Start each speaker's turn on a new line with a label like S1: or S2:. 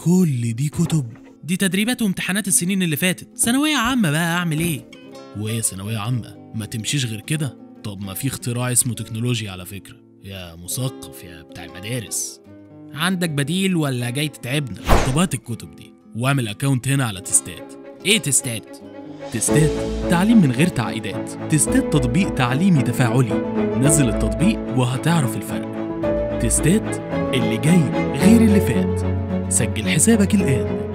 S1: كل دي كتب
S2: دي تدريبات وامتحانات السنين اللي فاتت ثانوية عامة بقى أعمل إيه؟
S1: وايه ثانوية عامة ما تمشيش غير كده طب ما في اختراع اسمه تكنولوجيا على فكرة يا مثقف يا بتاع المدارس
S2: عندك بديل ولا جاي تتعبنا؟
S1: طب هات الكتب دي واعمل اكونت هنا على تستات
S2: إيه تستات؟
S1: تستات تعليم من غير تعقيدات تستات تطبيق تعليمي تفاعلي نزل التطبيق وهتعرف الفرق تستات اللي جاي غير اللي فات سجل حسابك الآن